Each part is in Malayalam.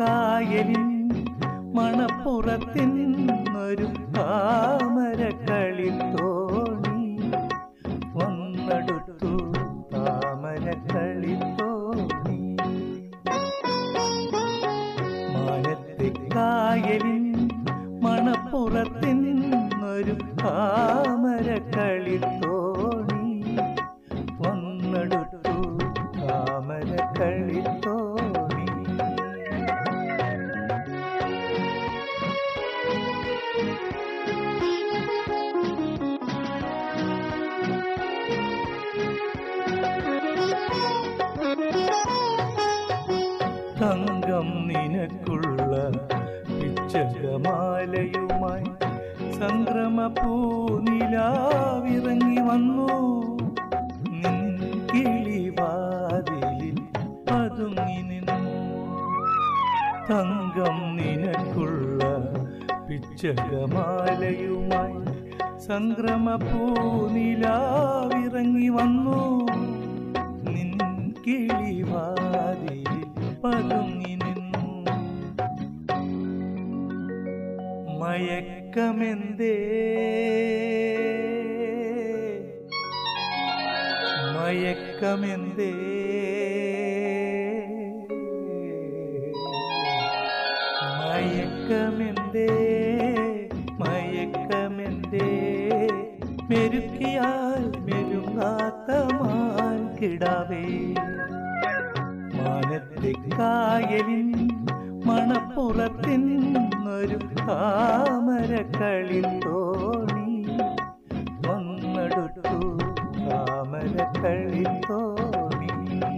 കായലിൻ മണപ്പുറത്തിന്നൊരു താമരക്കളിൽ തോണി വന്നെടുത്തു താമരക്കളിൽ തോണി മാനത്തെ കായലിൻ മണപ്പുറത്തിന്നൊരു താമരക്കളിൽ തോണി വന്നെടുത്തു താമരക്കളിൽ തോണി തങ്കം നിനക്കുള്ള പിച്ചകമാലയുമായി സംക്രമ പൂനിലാവിറങ്ങി വന്നു നിൻ കിളിവാതിലിൽ പതുങ്ങി നിന്നു തങ്കം നിനക്കുള്ള പിച്ചകമാലയുമായി സംക്രമ പൂനിലാവിറങ്ങി വന്നു നിൻ കിളിവാതിലിൽ പതുങ്ങി നിന്നു മയക്കമെന്തേ മയക്കമെന്തേ മയക്കമെന്തേ മയക്കമെന്തേ മെരുക്കിയാൽ മെരുങ്ങാത്ത മാൻ കിടാവേ മാനത്തെ കായലിൻ മണപ്പുറത്തിന്നൊരു താമരക്കളിൽ തോണി വന്നെടുത്തു താമരക്കളിൽ തോണി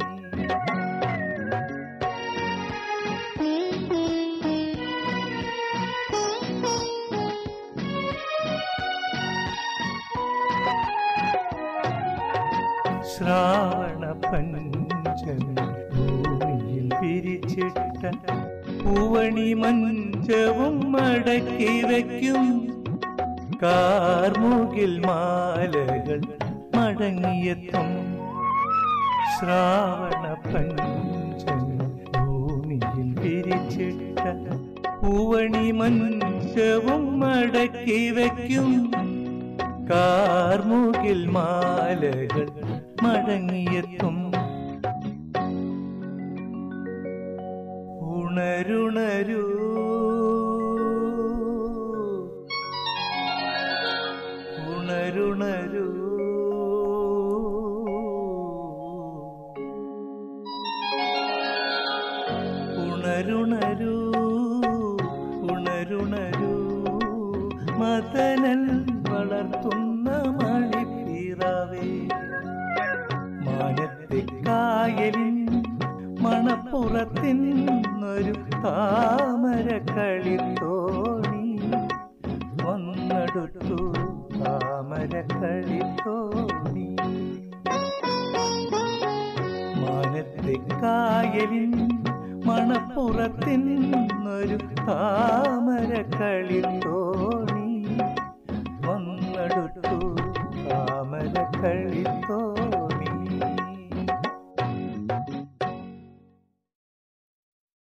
ശ്രാവണ പഞ്ചമി ഭൂമിയിൽ പിരിച്ചിട്ട പൂവണി മഞ്ചവും മടക്കി വയ്ക്കും കാർമുകിൽ മാലകൾ മടങ്ങിയെത്തും ശ്രാവണ പഞ്ചമി ഭൂമിയിൽ പിരിച്ചിട്ട പൂവണി മഞ്ചവും മടക്കി വയ്ക്കും കാർമുകിൽ മാലകൾ മടങ്ങിയെത്തും ഉണരുണരൂ ഉണരുണരൂ ഉണരുണരൂ ഉണരുണരൂ മദനൻ വളർത്തുന്ന മണിപ്പിറവേ മാനത്തെ കായലിൻ മണപ്പുറത്തിന്നൊരു താമരക്കളിൽ തോണി വന്നെടുത്തു താമരക്കളിൽ തോണി മാനത്തെ കായലിൻ മണപ്പുറത്തിന്നൊരു താമരക്കളിൽ തോണി